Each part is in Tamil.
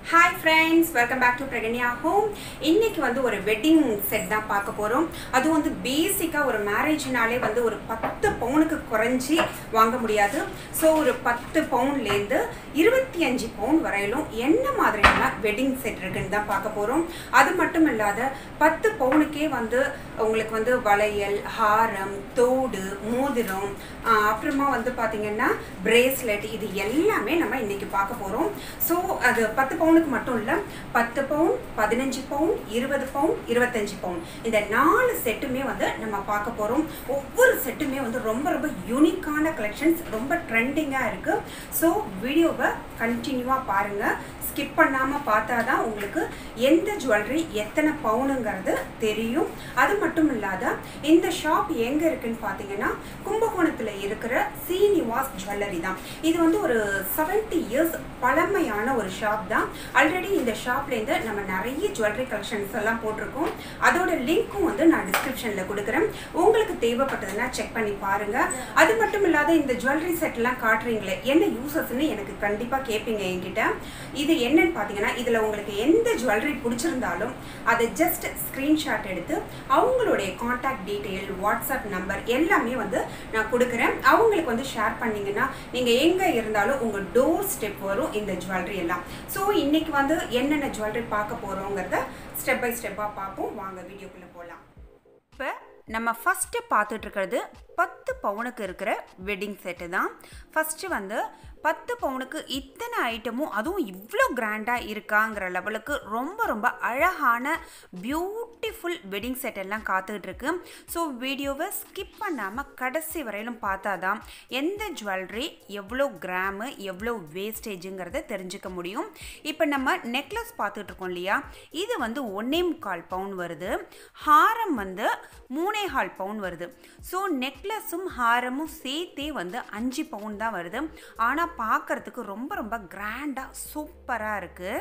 hi friends welcome back to Pragnya home இன்னைக்கு வந்து ஒரு வெட்டிங் செட் தான் பார்க்க போகிறோம் அதுவும் வந்து பேசிக்காக ஒரு மேரேஜ்னாலே வந்து ஒரு பத்து பவுனுக்கு குறைஞ்சி வாங்க முடியாது ஸோ ஒரு பத்து பவுன்லேருந்து இருபத்தி அஞ்சு பவுன் வரையிலும் என்ன மாதிரியான வெட்டிங் செட் இருக்குன்னு தான் பார்க்க போகிறோம் அது மட்டும் இல்லாத பத்து பவுனுக்கே வந்து உங்களுக்கு வந்து வளையல் ஹாரம் தோடு மோதிரம் ஆஹ் அப்புறமா வந்து பார்த்தீங்கன்னா பிரேஸ்லெட் இது எல்லாமே நம்ம இன்னைக்கு பார்க்க போகிறோம் ஸோ அது பத்து பவுனுக்கு மட்டும் இல்லை பத்து பவுன் பதினஞ்சு பவுன் இருபது பவுன் இருபத்தஞ்சு பவுன் இந்த நாலு செட்டுமே வந்து நம்ம பார்க்க போகிறோம் ஒவ்வொரு செட்டுமே வந்து ரொம்ப ரொம்ப யூனிக்கான கலெக்ஷன்ஸ் ரொம்ப ட்ரெண்டிங்காக இருக்குது ஸோ வீடியோவை கண்டினியூவாக பாருங்கள் ஸ்கிப் பண்ணாமல் பார்த்தா தான் உங்களுக்கு எந்த ஜுவல்லரி எத்தனை பவுனுங்கிறது தெரியும் அது மட்டும் இல்லாத இந்த ஷாப் எங்கே இருக்குன்னு பார்த்தீங்கன்னா கும்பகோணத்தில் இருக்கிற சீனிவாஸ் ஜுவல்லரி தான் இது வந்து ஒரு செவன்ட்டி இயர்ஸ் பழமையான ஒரு ஷாப் தான் ஆல்ரெடி இந்த ஷாப்லேருந்து நம்ம நிறைய ஜுவல்லரி கலெக்ஷன்ஸ் எல்லாம் போட்டிருக்கோம் அதோட லிங்க்கும் வந்து நான் டிஸ்கிரிப்ஷனில் கொடுக்குறேன் உங்களுக்கு தேவைப்பட்டதுன்னா செக் பண்ணி பாருங்கள் அது மட்டும் இல்லாத இந்த ஜுவல்லரி செட்லாம் காட்டுறீங்களே என்ன யூசஸ்ன்னு எனக்கு கண்டிப்பாக கேட்பீங்க என்கிட்ட இது என்னன்னு பார்த்தீங்கன்னா இதில் உங்களுக்கு எந்த ஜுவல்லரி பிடிச்சிருந்தாலும் அதை ஜஸ்ட் ஸ்க்ரீன்ஷாட் எடுத்து அவங்களுடைய காண்டாக்ட் டீட்டெயில் வாட்ஸ்அப் நம்பர் எல்லாமே வந்து நான் கொடுக்குறேன் அவங்களுக்கு வந்து ஷேர் பண்ணிங்கன்னா நீங்கள் எங்கே இருந்தாலும் உங்கள் டோர் ஸ்டெப் வரும் இந்த ஜுவல்லரி எல்லாம் ஸோ இன்னைக்கு வந்து என்னென்ன ஜுவல்லரி பார்க்க போகிறோங்கிறத ஸ்டெப் பை ஸ்டெப்பாக பார்ப்போம் வாங்க வீடியோக்குள்ளே போகலாம் இப்போ நம்ம ஃபஸ்ட்டு பார்த்துட்டு இருக்கிறது பத்து பவுனுக்கு இருக்கிற வெட்டிங் செட்டு தான் ஃபஸ்ட்டு வந்து பத்து பவுனுக்கு இத்தனை ஐட்டமும் அதுவும் இவ்வளோ கிராண்டாக இருக்காங்கிற லெவலுக்கு ரொம்ப ரொம்ப அழகான பியூட்டிஃபுல் வெட்டிங் செட் எல்லாம் காத்துக்கிட்டு இருக்கு ஸோ வீடியோவை ஸ்கிப் பண்ணாமல் கடைசி வரையிலும் பார்த்தா தான் எந்த ஜுவல்லரி எவ்வளோ கிராமு எவ்வளோ வேஸ்டேஜுங்கிறத தெரிஞ்சுக்க முடியும் இப்போ நம்ம நெக்லஸ் பார்த்துட்டு இருக்கோம் இல்லையா இது வந்து ஒன்னே முக்கால் பவுன் வருது ஹாரம் வந்து மூணே கால் பவுன் வருது ஸோ நெக்லஸும் ஹாரமும் சேர்த்தே வந்து அஞ்சு பவுன் தான் வருது ஆனால் பார்க்கறதுக்கு ரொம்ப ரொம்ப கிராண்டாக சூப்பராக இருக்குது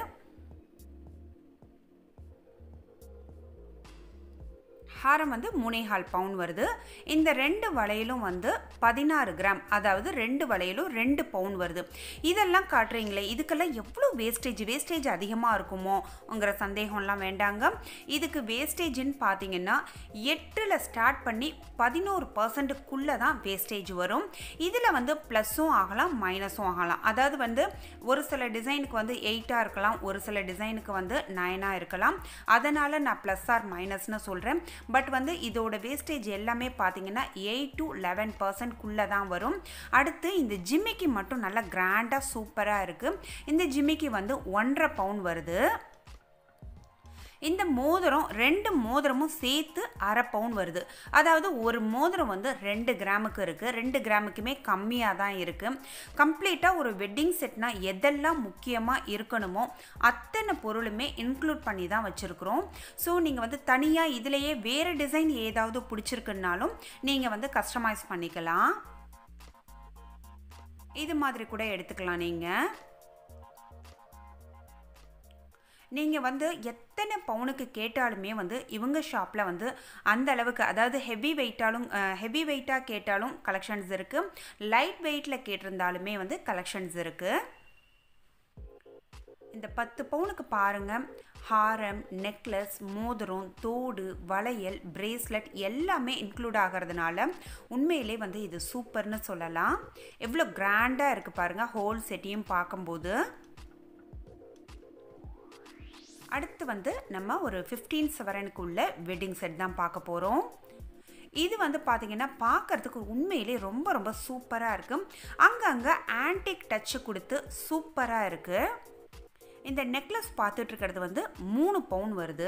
ஹாரம் வந்து மூணேகால் பவுன் வருது இந்த ரெண்டு வளையலும் வந்து பதினாறு கிராம் அதாவது ரெண்டு வளையலும் ரெண்டு பவுன் வருது இதெல்லாம் காட்டுறீங்களே இதுக்கெல்லாம் எவ்வளோ வேஸ்டேஜ் வேஸ்டேஜ் அதிகமாக இருக்குமோங்கிற சந்தேகம்லாம் வேண்டாங்க இதுக்கு வேஸ்டேஜ்னு பார்த்தீங்கன்னா எட்டில் ஸ்டார்ட் பண்ணி பதினோரு பர்சன்ட்டுக்குள்ளே தான் வேஸ்டேஜ் வரும் இதில் வந்து ப்ளஸ்ஸும் ஆகலாம் மைனஸும் ஆகலாம் அதாவது வந்து ஒரு சில டிசைனுக்கு வந்து எயிட்டாக இருக்கலாம் ஒரு சில டிசைனுக்கு வந்து நைனாக இருக்கலாம் அதனால் நான் ப்ளஸ் ஆர் மைனஸ்னு சொல்கிறேன் பட் வந்து இதோட வேஸ்டேஜ் எல்லாமே பார்த்தீங்கன்னா எயிட் டு லெவன் பர்சன்ட்குள்ளே தான் வரும் அடுத்து இந்த ஜிம்மிக்கு மட்டும் நல்லா கிராண்டாக சூப்பராக இருக்குது இந்த ஜிம்மிக்கு வந்து ஒன்றரை பவுன் வருது இந்த மோதிரம் ரெண்டு மோதிரமும் சேர்த்து அரை பவுன் வருது அதாவது ஒரு மோதிரம் வந்து ரெண்டு கிராமுக்கு இருக்குது ரெண்டு கிராமுக்குமே கம்மியாக தான் இருக்குது கம்ப்ளீட்டாக ஒரு வெட்டிங் செட்னா எதெல்லாம் முக்கியமாக இருக்கணுமோ அத்தனை பொருளுமே இன்க்ளூட் பண்ணி தான் வச்சுருக்குறோம் ஸோ நீங்கள் வந்து தனியாக இதிலையே வேறு டிசைன் ஏதாவது பிடிச்சிருக்குன்னாலும் நீங்கள் வந்து கஸ்டமைஸ் பண்ணிக்கலாம் இது மாதிரி கூட எடுத்துக்கலாம் நீங்கள் நீங்கள் வந்து எத்தனை பவுனுக்கு கேட்டாலுமே வந்து இவங்க ஷாப்பில் வந்து அந்த அளவுக்கு அதாவது ஹெவி வெயிட்டாலும் ஹெவி வெயிட்டாக கேட்டாலும் கலெக்ஷன்ஸ் இருக்குது லைட் வெயிட்டில் கேட்டிருந்தாலுமே வந்து கலெக்ஷன்ஸ் இருக்குது இந்த பத்து பவுனுக்கு பாருங்கள் ஹாரம் நெக்லஸ் மோதிரம் தோடு வளையல் பிரேஸ்லெட் எல்லாமே இன்க்ளூட் ஆகிறதுனால உண்மையிலே வந்து இது சூப்பர்னு சொல்லலாம் எவ்வளோ கிராண்டாக இருக்குது பாருங்கள் ஹோல் செட்டையும் பார்க்கும்போது அடுத்து வந்து நம்ம ஒரு ஃபிஃப்டீன் செவரனுக்குள்ள வெட்டிங் செட் தான் பார்க்க போகிறோம் இது வந்து பார்த்திங்கன்னா பார்க்குறதுக்கு உண்மையிலே ரொம்ப ரொம்ப சூப்பராக இருக்குது அங்கங்கே ஆன்டிக் டச்சு கொடுத்து சூப்பராக இருக்குது இந்த நெக்லஸ் பார்த்துட்டு இருக்கிறது வந்து மூணு பவுன் வருது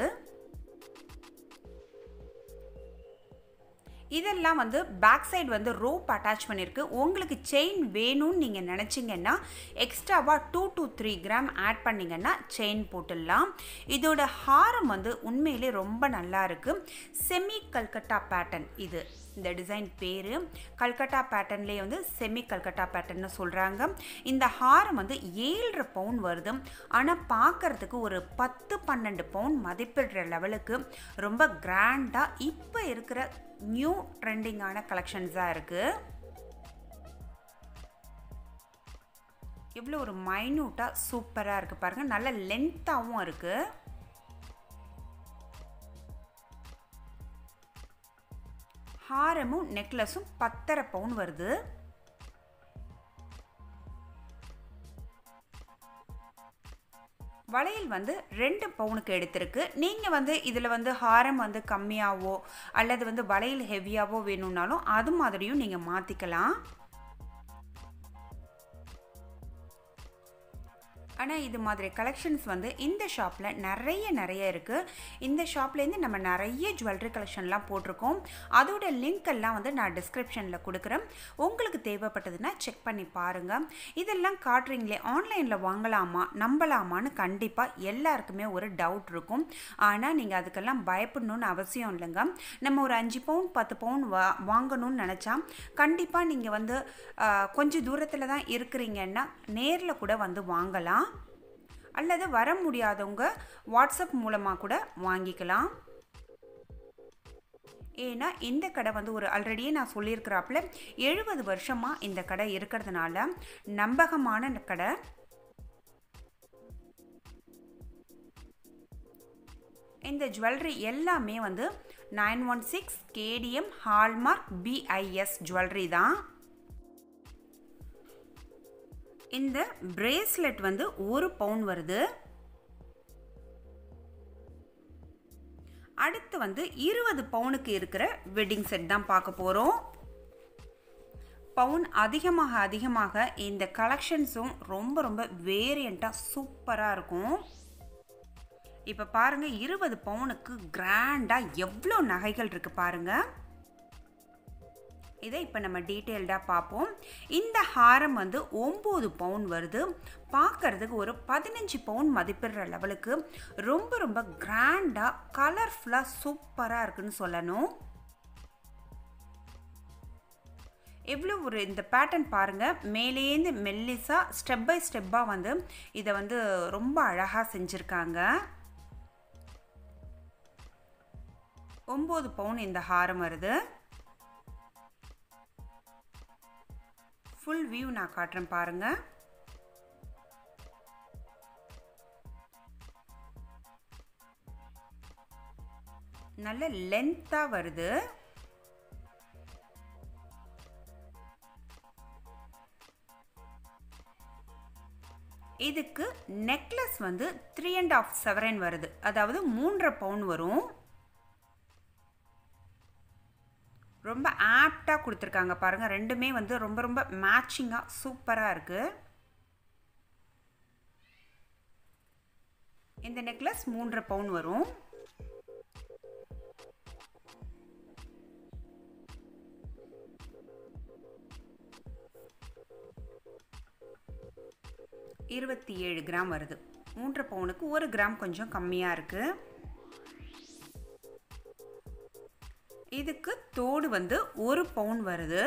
இதெல்லாம் வந்து பேக் சைடு வந்து ரோப் அட்டாச் பண்ணியிருக்கு உங்களுக்கு செயின் வேணும்னு நீங்கள் நினச்சிங்கன்னா எக்ஸ்ட்ராவாக two to three gram add பண்ணிங்கன்னா செயின் போட்டுடலாம் இதோட ஹாரம் வந்து உண்மையிலே ரொம்ப நல்லா இருக்குது செமி கல்கட்டா பேட்டர்ன் இது இந்த டிசைன் பேர் கல்கட்டா பேட்டர்ன்லேயே வந்து செமி கல்கட்டா பேட்டர்ன்னு சொல்கிறாங்க இந்த ஹாரம் வந்து ஏழரை பவுன் வருது ஆனால் பார்க்குறதுக்கு ஒரு பத்து பன்னெண்டு பவுன் மதிப்பிடுற லெவலுக்கு ரொம்ப கிராண்டாக இப்போ இருக்கிற நியூ ட்ரெண்டிங்கான கலெக்ஷன்ஸாக இருக்குது எவ்வளோ ஒரு மைன்யூட்டாக சூப்பராக இருக்குது பாருங்கள் நல்ல லென்த்தாகவும் இருக்குது ஹாரமும் நெக்லஸும் பத்தரை பவுன் வருது வளையல் வந்து ரெண்டு பவுனுக்கு எடுத்திருக்கு நீங்கள் வந்து இதில் வந்து ஹாரம் வந்து கம்மியாகவோ அல்லது வந்து வளையல் ஹெவியாகவோ வேணும்னாலும் அது மாதிரியும் நீங்கள் மாற்றிக்கலாம் ஆனால் இது மாதிரி கலெக்ஷன்ஸ் வந்து இந்த ஷாப்பில் நிறைய நிறைய இருக்குது இந்த ஷாப்லேருந்து நம்ம நிறைய ஜுவல்லரி கலெக்ஷன்லாம் போட்டிருக்கோம் அதோட லிங்க் எல்லாம் வந்து நான் டிஸ்கிரிப்ஷனில் கொடுக்குறேன் உங்களுக்கு தேவைப்பட்டதுன்னா செக் பண்ணி பாருங்கள் இதெல்லாம் காட்டுறீங்களே ஆன்லைனில் வாங்கலாமா நம்பலாமான்னு கண்டிப்பாக எல்லாருக்குமே ஒரு டவுட் இருக்கும் ஆனால் நீங்கள் அதுக்கெல்லாம் பயப்படணும்னு அவசியம் இல்லைங்க நம்ம ஒரு அஞ்சு பவுன் பத்து பவுன் வா வாங்கணும்னு நினச்சா கண்டிப்பாக நீங்கள் வந்து கொஞ்சம் தூரத்தில் தான் இருக்கிறீங்கன்னா நேரில் கூட வந்து வாங்கலாம் அல்லது வர முடியாதவங்க வாட்ஸ்அப் மூலமாக கூட வாங்கிக்கலாம் ஏன்னா இந்த கடை வந்து ஒரு ஆல்ரெடியே நான் சொல்லியிருக்கிறாப்புல எழுபது வருஷமாக இந்த கடை இருக்கிறதுனால நம்பகமான கடை இந்த ஜுவல்லரி எல்லாமே வந்து nine one six KDM hallmark BIS jewellery தான் இந்த பிரேஸ்லெட் வந்து ஒரு பவுன் வருது அடுத்து வந்து இருபது பவுனுக்கு இருக்கிற வெட்டிங் செட் தான் பார்க்க போகிறோம் பவுன் அதிகமாக அதிகமாக இந்த கலெக்ஷன்ஸும் ரொம்ப ரொம்ப வேரியண்ட்டாக சூப்பராக இருக்கும் இப்போ பாருங்கள் இருபது பவுனுக்கு கிராண்டாக எவ்வளோ நகைகள் இருக்குது பாருங்கள் இதை இப்போ நம்ம டீட்டெயில்டாக பார்ப்போம் இந்த ஹாரம் வந்து ஒம்பது பவுன் வருது பார்க்கறதுக்கு ஒரு பதினஞ்சு பவுன் மதிப்பிடுற லெவலுக்கு ரொம்ப ரொம்ப கிராண்டாக கலர்ஃபுல்லாக சூப்பராக இருக்குன்னு சொல்லணும் எவ்வளோ ஒரு இந்த பேட்டர்ன் பாருங்கள் மேலேந்து மெல்லிஸாக ஸ்டெப் பை ஸ்டெப்பாக வந்து இதை வந்து ரொம்ப அழகாக செஞ்சுருக்காங்க ஒம்பது பவுன் இந்த ஹாரம் வருது ஃபுல் வியூ நான் காட்டுறேன் பாருங்க நல்ல லென்த்தாக வருது இதுக்கு நெக்லஸ் வந்து த்ரீ அண்ட் ஆஃப் செவரன் வருது அதாவது மூன்றரை பவுன் வரும் ரொம்ப ஆப்டாக கொடுத்துருக்காங்க பாருங்கள் ரெண்டுமே வந்து ரொம்ப ரொம்ப மேட்சிங்காக சூப்பராக இருக்குது இந்த நெக்லஸ் மூன்றரை பவுன் வரும் இருபத்தி ஏழு கிராம் வருது மூன்றரை பவுனுக்கு ஒரு கிராம் கொஞ்சம் கம்மியாக இருக்குது இதுக்கு தோடு வந்து ஒரு பவுன் வருது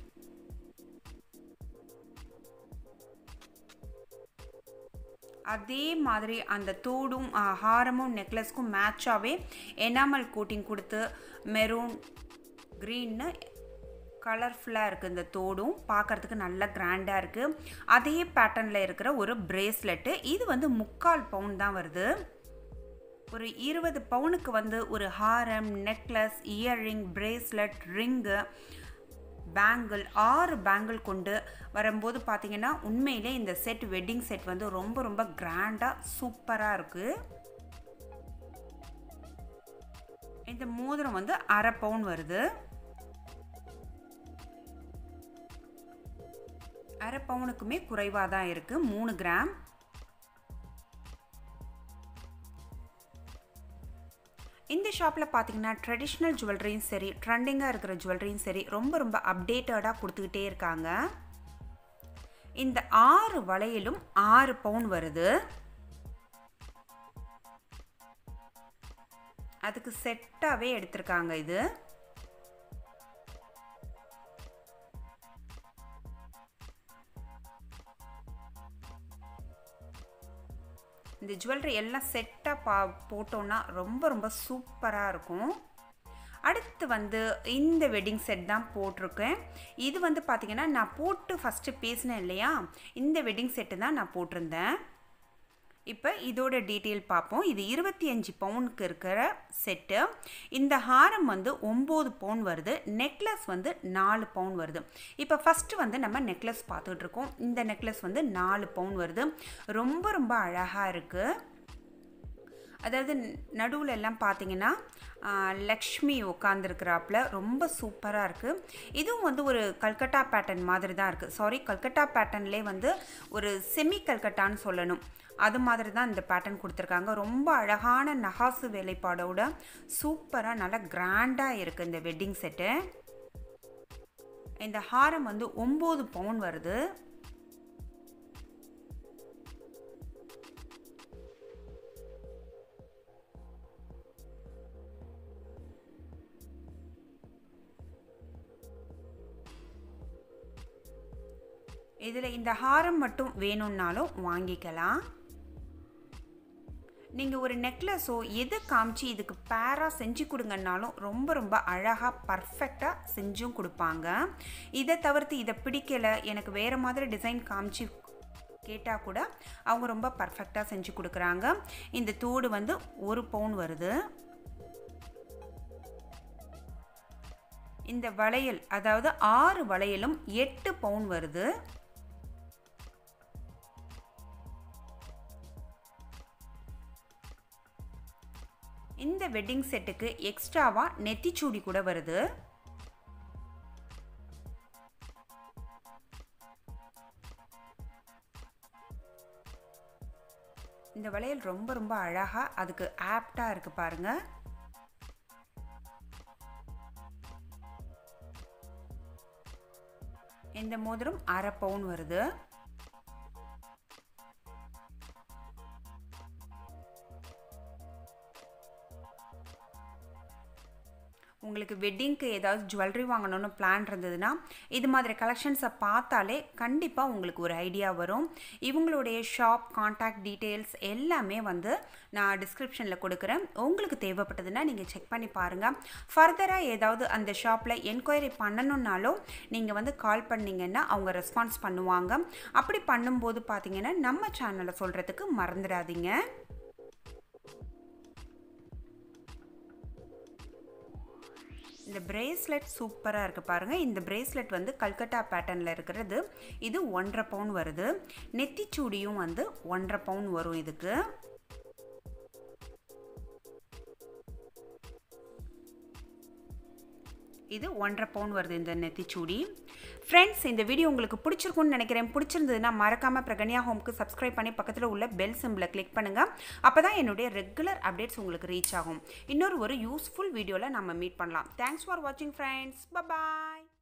அதே மாதிரி அந்த தோடும் ஹாரமும் நெக்லஸ்க்கும் மேட்சாகவே எனாமல் கோட்டிங் கொடுத்து மெரூன் க்ரீன்னு கலர்ஃபுல்லாக இருக்குது இந்த தோடும் பார்க்குறதுக்கு நல்ல கிராண்டாக இருக்குது அதே பேட்டர்னில் இருக்கிற ஒரு பிரேஸ்லெட்டு இது வந்து முக்கால் பவுன் தான் வருது ஒரு இருபது பவுனுக்கு வந்து ஒரு ஹாரம் necklace earring bracelet ring bangle ஆறு பேங்கிள் கொண்டு வரும்போது பார்த்தீங்கன்னா உண்மையிலே இந்த செட் வெட்டிங் செட் வந்து ரொம்ப ரொம்ப கிராண்டாக சூப்பராக இருக்குது இந்த மோதிரம் வந்து அரை பவுன் வருது அரை பவுனுக்குமே குறைவாக தான் இருக்குது மூணு கிராம் இந்த ஷாப்பில் பார்த்தீங்கன்னா ட்ரெடிஷ்னல் ஜுவல்லரியும் சரி ட்ரெண்டிங்காக இருக்கிற ஜுவல்லரியும் சரி ரொம்ப ரொம்ப அப்டேட்டடாக கொடுத்துக்கிட்டே இருக்காங்க இந்த ஆறு வளையலும் ஆறு பவுன் வருது அதுக்கு செட்டாகவே எடுத்திருக்காங்க இது இந்த ஜுவல்லரி எல்லாம் செட்டாக பா போட்டோன்னா ரொம்ப ரொம்ப சூப்பராக இருக்கும் அடுத்து வந்து இந்த வெட்டிங் செட் தான் போட்டிருக்கேன் இது வந்து பார்த்திங்கன்னா நான் போட்டு ஃபஸ்ட்டு பேசினேன் இல்லையா இந்த வெட்டிங் செட்டு தான் நான் போட்டிருந்தேன் இப்போ இதோட டீட்டெயில் பார்ப்போம் இது இருபத்தி அஞ்சு பவுனுக்கு இருக்கிற செட்டு இந்த ஹாரம் வந்து ஒம்பது பவுன் வருது நெக்லஸ் வந்து நாலு பவுன் வருது இப்போ ஃபஸ்ட்டு வந்து நம்ம நெக்லஸ் பார்த்துட்டு இருக்கோம் இந்த நெக்லஸ் வந்து நாலு பவுன் வருது ரொம்ப ரொம்ப அழகாக இருக்குது அதாவது நடுவில் எல்லாம் பார்த்தீங்கன்னா லக்ஷ்மி உட்காந்துருக்கிறாப்புல ரொம்ப சூப்பராக இருக்குது இதுவும் வந்து ஒரு கல்கட்டா பேட்டர்ன் மாதிரி தான் இருக்குது சாரி கல்கட்டா பேட்டர்ன்லேயே வந்து ஒரு செமி கல்கட்டான்னு சொல்லணும் அது மாதிரி தான் இந்த பேட்டர்ன் கொடுத்துருக்காங்க ரொம்ப அழகான நகாசு வேலைப்பாடோட சூப்பராக நல்லா கிராண்டாக இருக்குது இந்த வெட்டிங் செட்டு இந்த ஹாரம் வந்து ஒம்பது பவுன் வருது இதில் இந்த ஹாரம் மட்டும் வேணும்னாலும் வாங்கிக்கலாம் நீங்கள் ஒரு நெக்லஸோ எது காமிச்சு இதுக்கு பேராக செஞ்சு கொடுங்கன்னாலும் ரொம்ப ரொம்ப அழகாக பர்ஃபெக்டாக செஞ்சும் கொடுப்பாங்க இதை தவிர்த்து இதை பிடிக்கலை எனக்கு வேறு மாதிரி டிசைன் காமிச்சு கேட்டால் கூட அவங்க ரொம்ப பர்ஃபெக்டாக செஞ்சு கொடுக்குறாங்க இந்த தோடு வந்து ஒரு பவுன் வருது இந்த வளையல் அதாவது ஆறு வளையலும் எட்டு பவுன் வருது இந்த வெட்டிங் செட்டுக்கு எக்ஸ்ட்ராவாக நெத்திச்சூடி கூட வருது இந்த வளையல் ரொம்ப ரொம்ப அழகாக அதுக்கு ஆப்டாக இருக்குது பாருங்கள் இந்த மோதிரம் அரை பவுன் வருது உங்களுக்கு வெட்டிங்க்கு ஏதாவது ஜுவல்லரி வாங்கணும்னு பிளான் இருந்ததுன்னா இது மாதிரி கலெக்ஷன்ஸை பார்த்தாலே கண்டிப்பாக உங்களுக்கு ஒரு ஐடியா வரும் இவங்களுடைய ஷாப் காண்டாக்ட் டீட்டெயில்ஸ் எல்லாமே வந்து நான் டிஸ்கிரிப்ஷனில் கொடுக்குறேன் உங்களுக்கு தேவைப்பட்டதுன்னா நீங்கள் செக் பண்ணி பாருங்கள் ஃபர்தராக ஏதாவது அந்த ஷாப்பில் என்கொயரி பண்ணணுன்னாலும் நீங்கள் வந்து கால் பண்ணிங்கன்னா அவங்க ரெஸ்பான்ஸ் பண்ணுவாங்க அப்படி பண்ணும்போது பார்த்தீங்கன்னா நம்ம சேனலை சொல்கிறதுக்கு மறந்துடாதீங்க இந்த பிரேஸ்லெட் சூப்பராக இருக்குது பாருங்கள் இந்த பிரேஸ்லெட் வந்து கல்கட்டா பேட்டர்னில் இருக்கிறது இது ஒன்றரை பவுன் வருது நெத்திச்சூடியும் வந்து ஒன்றரை பவுன் வரும் இதுக்கு இது ஒன்றரை பவுன் வருது இந்த நெத்திச்சூடி ஃப்ரெண்ட்ஸ் இந்த வீடியோ உங்களுக்கு பிடிச்சிருக்கும்னு நினைக்கிறேன் பிடிச்சிருந்ததுன்னா மறக்காமல் பிரகன்யா ஹோம்க்கு சப்ஸ்கிரைப் பண்ணி பக்கத்தில் உள்ள பெல் சிம்பிளை கிளிக் பண்ணுங்கள் அப்போ தான் என்னுடைய ரெகுலர் அப்டேட்ஸ் உங்களுக்கு ரீச் ஆகும் இன்னொரு ஒரு யூஸ்ஃபுல் வீடியோவில் நம்ம மீட் பண்ணலாம் தேங்க்ஸ் ஃபார் வாட்சிங் ஃப்ரெண்ட்ஸ் பபாய்